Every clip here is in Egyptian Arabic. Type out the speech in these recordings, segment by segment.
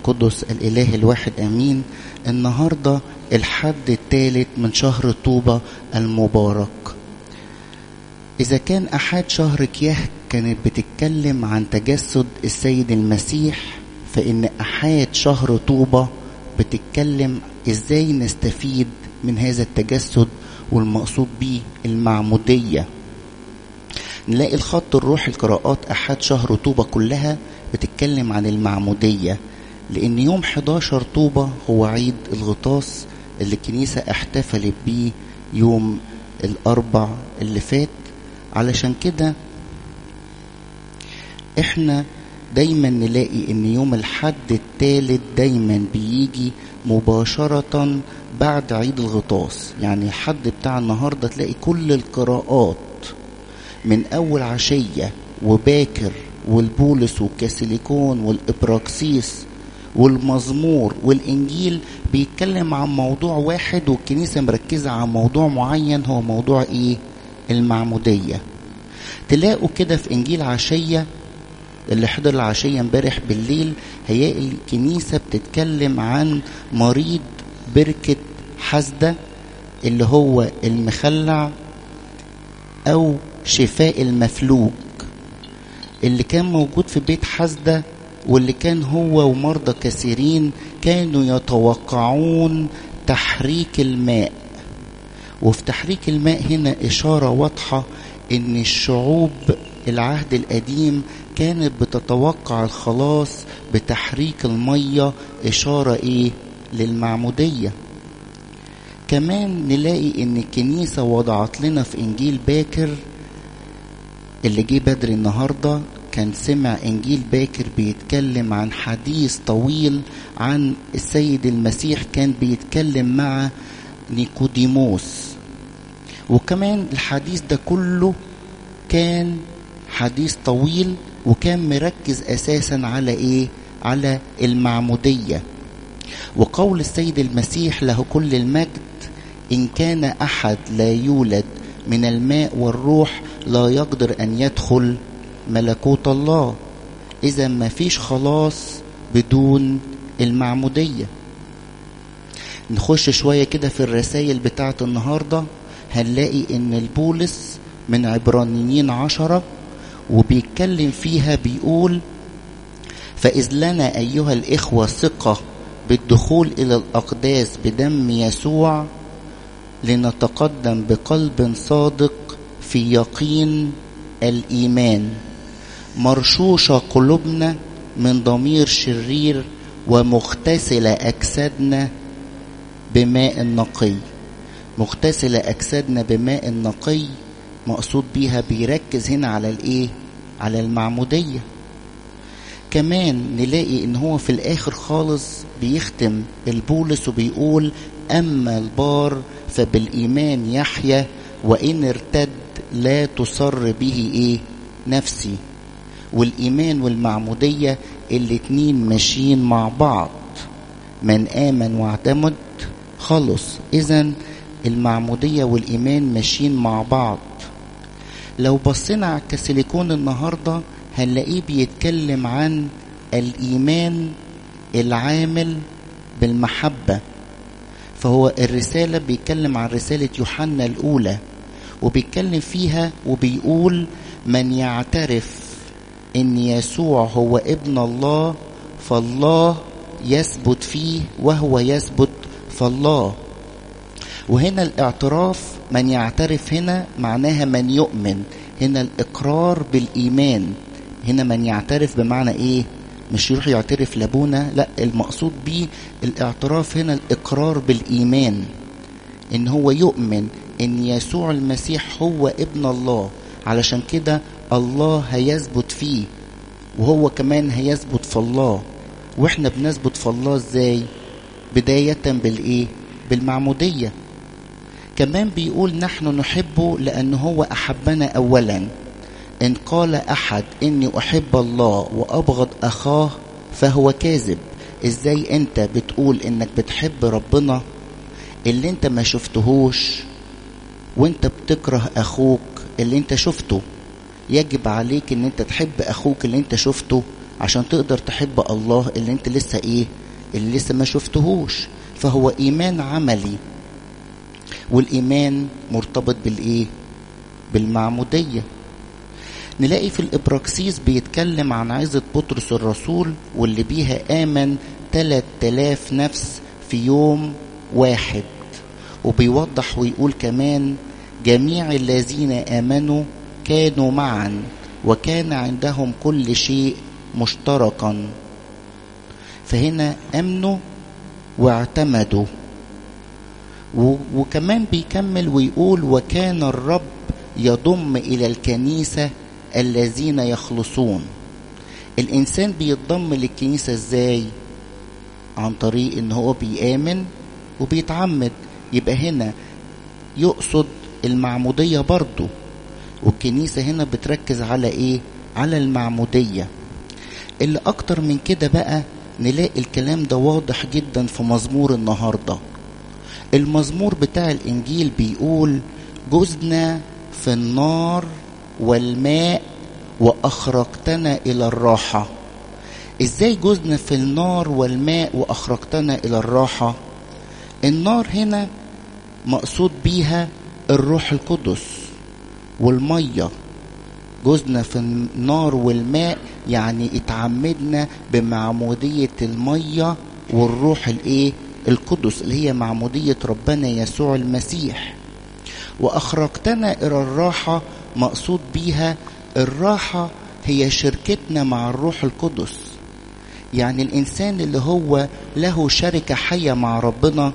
قدس الإله الواحد أمين النهاردة الحد الثالث من شهر طوبة المبارك إذا كان أحد شهر كياه كانت بتتكلم عن تجسد السيد المسيح فإن أحد شهر طوبة بتتكلم إزاي نستفيد من هذا التجسد والمقصود به المعمودية نلاقي الخط الروحي القراءات أحد شهر طوبة كلها بتتكلم عن المعمودية لأن يوم 11 طوبة هو عيد الغطاس اللي الكنيسة احتفلت بيه يوم الأربع اللي فات علشان كده احنا دايما نلاقي ان يوم الحد الثالث دايما بيجي مباشرة بعد عيد الغطاس يعني الحد بتاع النهاردة تلاقي كل القراءات من أول عشية وباكر والبولس والكاسيليكون والإبراكسيس والمزمور والإنجيل بيتكلم عن موضوع واحد والكنيسة مركزة عن موضوع معين هو موضوع إيه؟ المعمودية تلاقوا كده في إنجيل عشية اللي حضر العشية امبارح بالليل هيلاقي الكنيسة بتتكلم عن مريض بركة حسدة اللي هو المخلع أو شفاء المفلوج اللي كان موجود في بيت حسدة واللي كان هو ومرضى كثيرين كانوا يتوقعون تحريك الماء وفي تحريك الماء هنا إشارة واضحة إن الشعوب العهد القديم كانت بتتوقع الخلاص بتحريك المية إشارة إيه للمعمودية كمان نلاقي إن الكنيسة وضعت لنا في إنجيل باكر اللي جه بدري النهارده كان سمع انجيل باكر بيتكلم عن حديث طويل عن السيد المسيح كان بيتكلم مع نيكوديموس وكمان الحديث ده كله كان حديث طويل وكان مركز اساسا على ايه على المعموديه وقول السيد المسيح له كل المجد ان كان احد لا يولد من الماء والروح لا يقدر ان يدخل ملكوت الله اذا ما فيش خلاص بدون المعموديه نخش شويه كده في الرسائل بتاعه النهارده هنلاقي ان البولس من عبرانيين عشرة وبيتكلم فيها بيقول فإذ لنا أيها الإخوة ثقة بالدخول إلى الأقداس بدم يسوع لنتقدم بقلب صادق في يقين الايمان مرشوشه قلوبنا من ضمير شرير ومغتسله اجسادنا بماء نقي مغتسله اجسادنا بماء نقي مقصود بيها بيركز هنا على الايه على المعموديه كمان نلاقي ان هو في الاخر خالص بيختم البولس وبيقول اما البار فبالايمان يحيى وان ارتد لا تصر به ايه نفسي والايمان والمعموديه الاتنين ماشيين مع بعض من امن واعتمد خلص اذا المعموديه والايمان ماشيين مع بعض لو بصينا على الكاسيليكون النهارده هنلاقيه بيتكلم عن الايمان العامل بالمحبه فهو الرساله بيتكلم عن رساله يوحنا الاولى وبيتكلم فيها وبيقول من يعترف ان يسوع هو ابن الله فالله يثبت فيه وهو يثبت فالله وهنا الاعتراف من يعترف هنا معناها من يؤمن هنا الاقرار بالايمان هنا من يعترف بمعنى ايه مش يروح يعترف لابونا لا المقصود بيه الاعتراف هنا الاقرار بالايمان ان هو يؤمن ان يسوع المسيح هو ابن الله علشان كده الله هيثبت فيه وهو كمان هيثبت في الله واحنا بنثبت في الله ازاي بداية بالايه بالمعمودية كمان بيقول نحن نحبه لأن هو أحبنا أولا إن قال أحد إني أحب الله وأبغض أخاه فهو كاذب إزاي أنت بتقول إنك بتحب ربنا اللي أنت ما شفتهوش وانت بتكره اخوك اللي انت شفته يجب عليك ان انت تحب اخوك اللي انت شفته عشان تقدر تحب الله اللي انت لسه ايه اللي لسه ما شفتهوش فهو ايمان عملي والايمان مرتبط بالايه بالمعموديه نلاقي في الابراكسيس بيتكلم عن عزة بطرس الرسول واللي بيها امن 3000 نفس في يوم واحد وبيوضح ويقول كمان جميع الذين امنوا كانوا معا وكان عندهم كل شيء مشتركا فهنا امنوا واعتمدوا وكمان بيكمل ويقول وكان الرب يضم الى الكنيسه الذين يخلصون الانسان بيتضم للكنيسه ازاي عن طريق ان هو بيامن وبيتعمد يبقى هنا يقصد المعموديه برضه والكنيسه هنا بتركز على ايه على المعموديه اللي اكتر من كده بقى نلاقي الكلام ده واضح جدا في مزمور النهارده المزمور بتاع الانجيل بيقول جزنا في النار والماء واخرجتنا الى الراحه ازاي جزنا في النار والماء واخرجتنا الى الراحه النار هنا مقصود بيها الروح القدس والميه جزنا في النار والماء يعني اتعمدنا بمعموديه الميه والروح الايه القدس اللي هي معموديه ربنا يسوع المسيح واخرجتنا الى الراحه مقصود بيها الراحه هي شركتنا مع الروح القدس يعني الانسان اللي هو له شركه حيه مع ربنا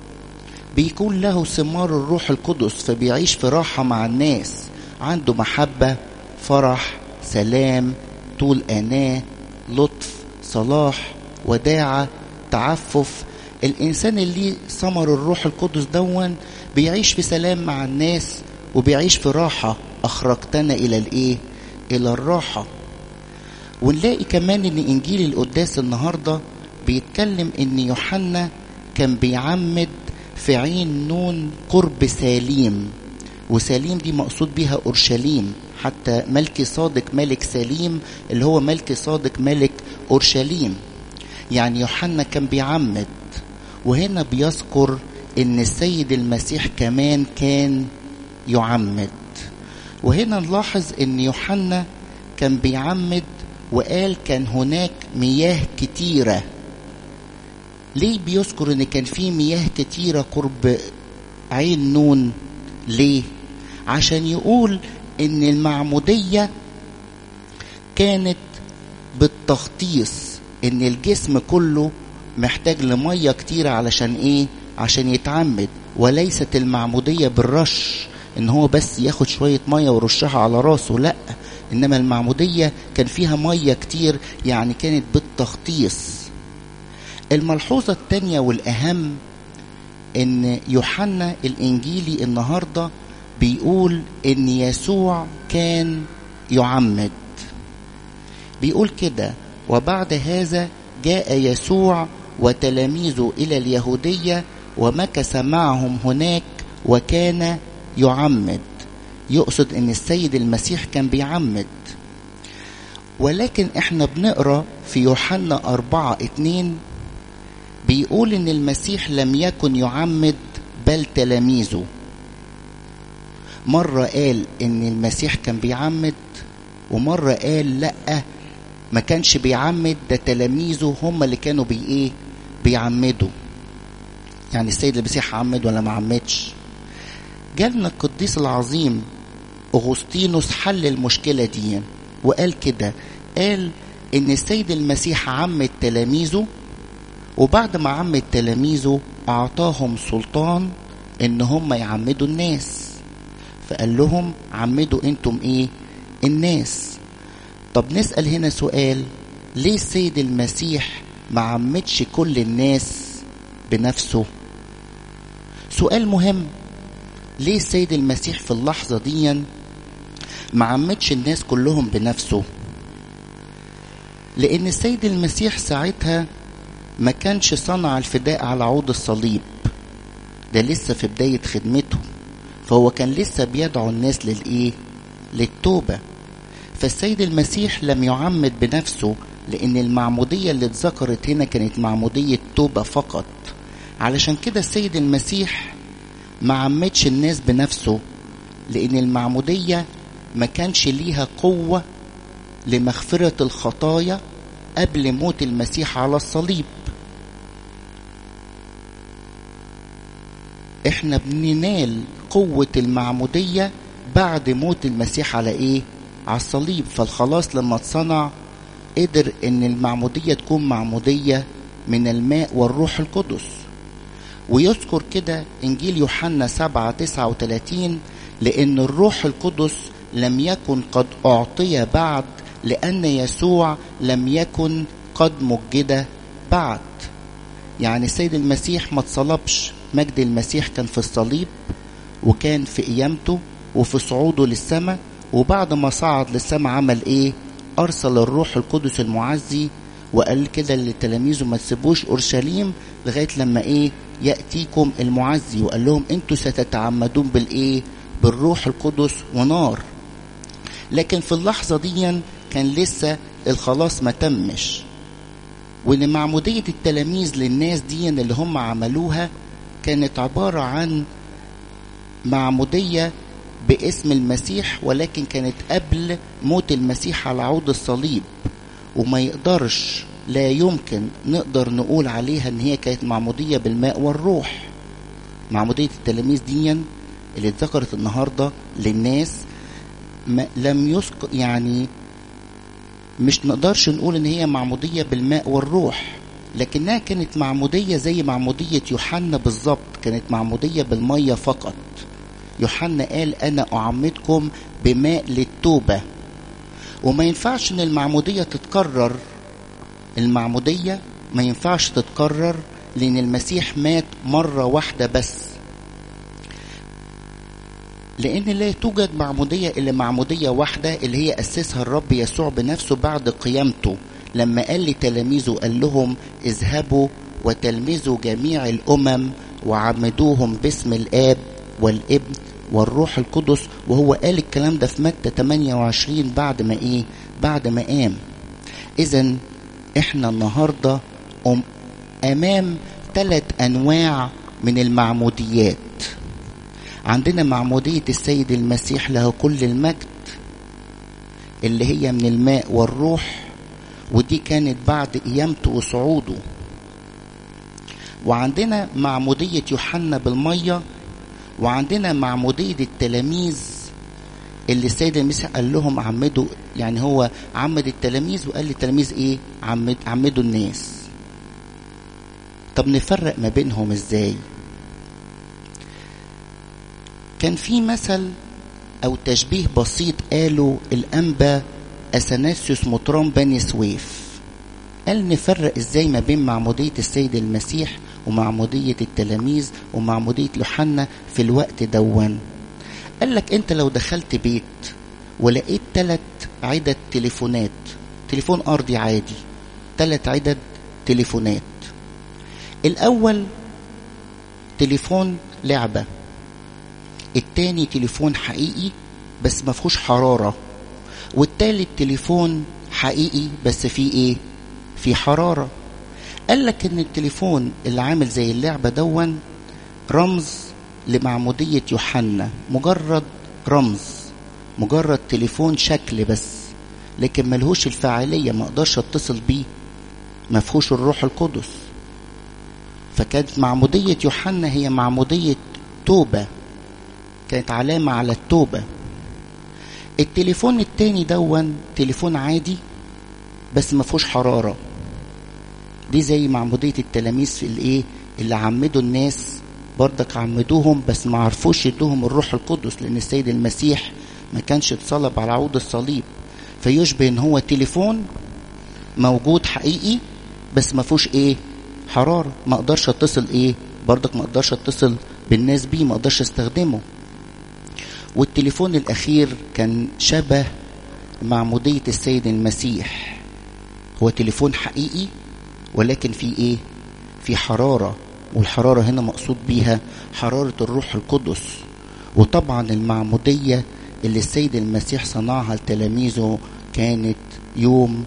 بيكون له ثمار الروح القدس فبيعيش في راحه مع الناس عنده محبه فرح سلام طول اناه لطف صلاح وداعه تعفف الانسان اللي ثمر الروح القدس دون بيعيش في سلام مع الناس وبيعيش في راحه اخرجتنا الى الايه الى الراحه ونلاقي كمان ان انجيل القداس النهارده بيتكلم ان يوحنا كان بيعمد في عين نون قرب ساليم وساليم دي مقصود بيها اورشليم حتى ملكي صادق ملك سليم اللي هو ملكي صادق ملك اورشليم يعني يوحنا كان بيعمد وهنا بيذكر ان السيد المسيح كمان كان يعمد وهنا نلاحظ ان يوحنا كان بيعمد وقال كان هناك مياه كتيرة ليه بيذكر ان كان في مياه كتيرة قرب عين نون ليه عشان يقول ان المعمودية كانت بالتخطيص ان الجسم كله محتاج لمية كتيرة علشان ايه عشان يتعمد وليست المعمودية بالرش ان هو بس ياخد شوية مية ويرشها على راسه لا انما المعمودية كان فيها مية كتير يعني كانت بالتخطيص الملحوظة التانية والاهم ان يوحنا الانجيلي النهاردة بيقول ان يسوع كان يعمد بيقول كده وبعد هذا جاء يسوع وتلاميذه الى اليهوديه ومكث معهم هناك وكان يعمد يقصد ان السيد المسيح كان بيعمد ولكن احنا بنقرا في يوحنا أربعة اتنين بيقول ان المسيح لم يكن يعمد بل تلاميذه مرة قال ان المسيح كان بيعمد ومرة قال لأ ما كانش بيعمد ده تلاميذه هم اللي كانوا بي ايه بيعمدوا يعني السيد المسيح عمد ولا ما عمدش جالنا القديس العظيم اغسطينوس حل المشكله دي وقال كده قال ان السيد المسيح عمد تلاميذه وبعد ما عمد تلاميذه اعطاهم سلطان ان هم يعمدوا الناس فقال لهم عمدوا انتم ايه الناس طب نسأل هنا سؤال ليه السيد المسيح ما عمدش كل الناس بنفسه سؤال مهم ليه السيد المسيح في اللحظة دي ما عمدش الناس كلهم بنفسه لأن السيد المسيح ساعتها ما كانش صنع الفداء على عود الصليب ده لسه في بداية خدمته فهو كان لسه بيدعو الناس للإيه؟ للتوبة فالسيد المسيح لم يعمد بنفسه لأن المعمودية اللي اتذكرت هنا كانت معمودية توبة فقط علشان كده السيد المسيح ما عمدش الناس بنفسه لأن المعمودية ما كانش ليها قوة لمغفرة الخطايا قبل موت المسيح على الصليب احنا بننال قوة المعمودية بعد موت المسيح على ايه على الصليب فالخلاص لما اتصنع قدر ان المعمودية تكون معمودية من الماء والروح القدس ويذكر كده انجيل يوحنا 7 39 لان الروح القدس لم يكن قد اعطي بعد لان يسوع لم يكن قد مجد بعد يعني السيد المسيح ما اتصلبش مجد المسيح كان في الصليب وكان في قيامته وفي صعوده للسماء وبعد ما صعد للسماء عمل ايه ارسل الروح القدس المعزي وقال كده لتلاميذه ما تسيبوش اورشليم لغايه لما ايه ياتيكم المعزي وقال لهم انتوا ستتعمدون بالايه بالروح القدس ونار لكن في اللحظه دي كان لسه الخلاص ما تمش وان معموديه التلاميذ للناس دي اللي هم عملوها كانت عباره عن معموديه باسم المسيح ولكن كانت قبل موت المسيح على عود الصليب وما يقدرش لا يمكن نقدر نقول عليها ان هي كانت معموديه بالماء والروح معموديه التلاميذ دي اللي اتذكرت النهارده للناس ما لم يسق يعني مش نقدرش نقول ان هي معموديه بالماء والروح لكنها كانت معموديه زي معموديه يوحنا بالظبط كانت معموديه بالميه فقط يوحنا قال انا اعمدكم بماء للتوبه وما ينفعش ان المعموديه تتكرر المعموديه ما ينفعش تتكرر لان المسيح مات مره واحده بس لان لا توجد معموديه الا معموديه واحده اللي هي اسسها الرب يسوع بنفسه بعد قيامته لما قال لتلاميذه قال لهم اذهبوا وتلمذوا جميع الامم وعمدوهم باسم الاب والابن والروح القدس وهو قال الكلام ده في متى 28 بعد ما ايه بعد ما قام اذا احنا النهارده أم امام ثلاث انواع من المعموديات عندنا معمودية السيد المسيح له كل المجد اللي هي من الماء والروح ودي كانت بعد قيامته وصعوده وعندنا معمودية يوحنا بالمية وعندنا معمودية التلاميذ اللي السيد المسيح قال لهم عمدوا يعني هو عمد التلاميذ وقال للتلاميذ ايه عمد عمدوا الناس طب نفرق ما بينهم ازاي كان في مثل او تشبيه بسيط قاله الانبا اثناسيوس مطران بني سويف قال نفرق ازاي ما بين معمودية السيد المسيح ومعمودية التلاميذ ومعمودية يوحنا في الوقت دون قال لك انت لو دخلت بيت ولقيت ثلاث عدد تليفونات تليفون ارضي عادي ثلاث عدد تليفونات الاول تليفون لعبة التاني تليفون حقيقي بس ما فيهوش حرارة والتالت تليفون حقيقي بس فيه ايه في حرارة قال لك ان التليفون اللي عامل زي اللعبة دون رمز لمعمودية يوحنا مجرد رمز مجرد تليفون شكل بس لكن ملهوش الفاعلية ما اقدرش اتصل بيه ما فيهوش الروح القدس فكانت معمودية يوحنا هي معمودية توبة كانت علامة على التوبة التليفون التاني دون تليفون عادي بس ما فيهوش حرارة دي زي معمودية التلاميذ في الايه اللي عمدوا الناس برضك عمدوهم بس ما عرفوش يدوهم الروح القدس لان السيد المسيح ما كانش اتصلب على عود الصليب فيشبه ان هو تليفون موجود حقيقي بس ما فيهوش ايه حرارة ما اقدرش اتصل ايه برضك ما اقدرش اتصل بالناس بيه ما اقدرش استخدمه والتليفون الاخير كان شبه معمودية السيد المسيح هو تليفون حقيقي ولكن في ايه في حرارة والحرارة هنا مقصود بيها حرارة الروح القدس وطبعا المعمودية اللي السيد المسيح صنعها لتلاميذه كانت يوم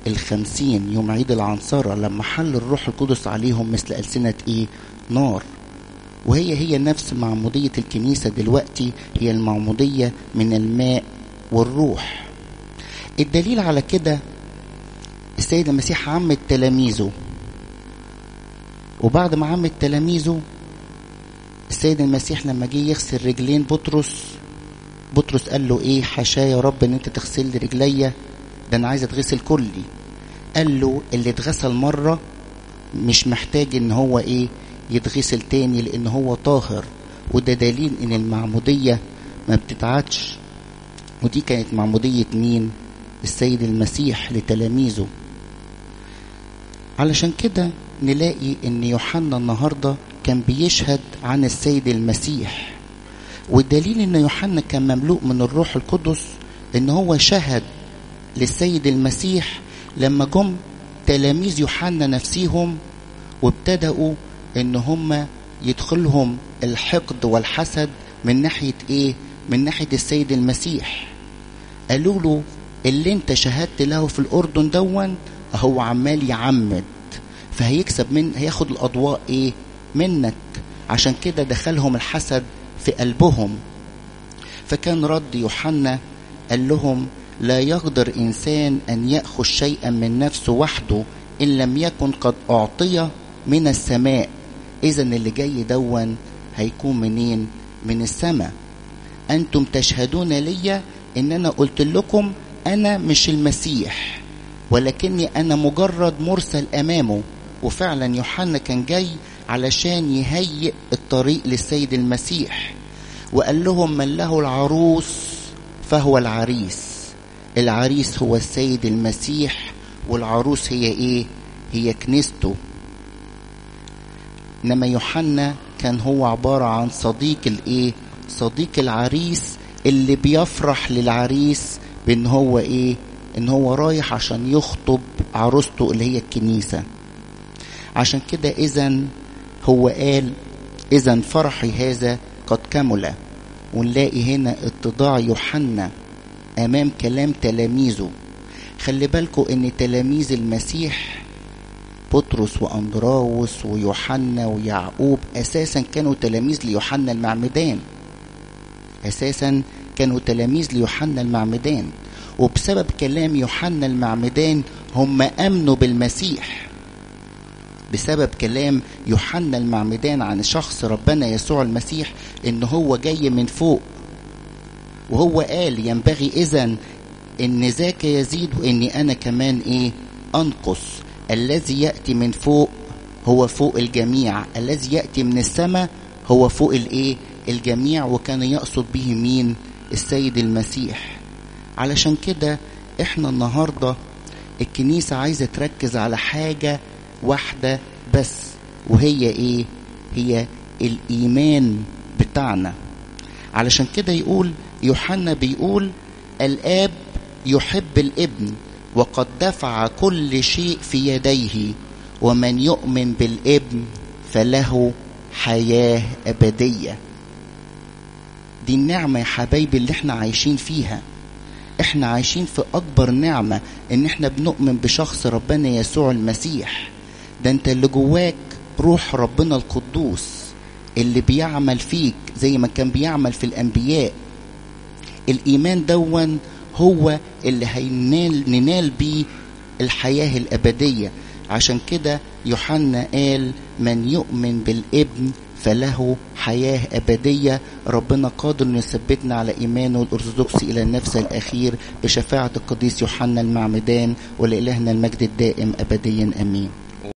الخمسين يوم عيد العنصرة لما حل الروح القدس عليهم مثل ألسنة إيه نار وهي هي نفس معمودية الكنيسة دلوقتي هي المعمودية من الماء والروح الدليل على كده السيد المسيح عمد تلاميذه وبعد ما عمد تلاميذه السيد المسيح لما جه يغسل رجلين بطرس بطرس قال له ايه حاشا يا رب ان انت تغسل لي رجليا ده انا عايز اتغسل كلي قال له اللي اتغسل مره مش محتاج ان هو ايه يتغسل تاني لان هو طاهر وده دليل ان المعموديه ما بتتعادش ودي كانت معموديه مين السيد المسيح لتلاميذه علشان كده نلاقي ان يوحنا النهارده كان بيشهد عن السيد المسيح والدليل ان يوحنا كان مملوء من الروح القدس ان هو شهد للسيد المسيح لما جم تلاميذ يوحنا نفسيهم وابتدأوا ان هم يدخلهم الحقد والحسد من ناحية ايه من ناحية السيد المسيح قالوا له اللي انت شهدت له في الاردن دون هو عمال يعمد فهيكسب من هياخد الاضواء ايه منك عشان كده دخلهم الحسد في قلبهم فكان رد يوحنا قال لهم لا يقدر انسان ان ياخذ شيئا من نفسه وحده ان لم يكن قد اعطي من السماء اذا اللي جاي دون هيكون منين من السماء انتم تشهدون لي ان انا قلت لكم انا مش المسيح ولكني انا مجرد مرسل امامه وفعلا يوحنا كان جاي علشان يهيئ الطريق للسيد المسيح وقال لهم من له العروس فهو العريس العريس هو السيد المسيح والعروس هي ايه هي كنيسته انما يوحنا كان هو عباره عن صديق الايه صديق العريس اللي بيفرح للعريس بان هو ايه ان هو رايح عشان يخطب عروسته اللي هي الكنيسه عشان كده اذا هو قال اذا فرحي هذا قد كمل ونلاقي هنا اتضاع يوحنا امام كلام تلاميذه خلي بالكم ان تلاميذ المسيح بطرس واندراوس ويوحنا ويعقوب اساسا كانوا تلاميذ ليوحنا المعمدان اساسا كانوا تلاميذ ليوحنا المعمدان وبسبب كلام يوحنا المعمدان هم امنوا بالمسيح بسبب كلام يوحنا المعمدان عن شخص ربنا يسوع المسيح ان هو جاي من فوق وهو قال ينبغي اذا ان ذاك يزيد واني انا كمان ايه انقص الذي ياتي من فوق هو فوق الجميع الذي ياتي من السماء هو فوق الايه الجميع وكان يقصد به مين السيد المسيح علشان كده احنا النهارده الكنيسه عايزه تركز على حاجه واحده بس وهي ايه هي الايمان بتاعنا علشان كده يقول يوحنا بيقول الاب يحب الابن وقد دفع كل شيء في يديه ومن يؤمن بالابن فله حياه ابديه دي النعمه يا حبايبي اللي احنا عايشين فيها احنا عايشين في اكبر نعمه ان احنا بنؤمن بشخص ربنا يسوع المسيح ده انت اللي جواك روح ربنا القدوس اللي بيعمل فيك زي ما كان بيعمل في الانبياء الايمان دون هو اللي هينال ننال بيه الحياه الابديه عشان كده يوحنا قال من يؤمن بالابن فله حياة أبدية ربنا قادر أن يثبتنا على إيمانه الأرثوذكسي إلى النفس الأخير بشفاعة القديس يوحنا المعمدان ولإلهنا المجد الدائم أبديا أمين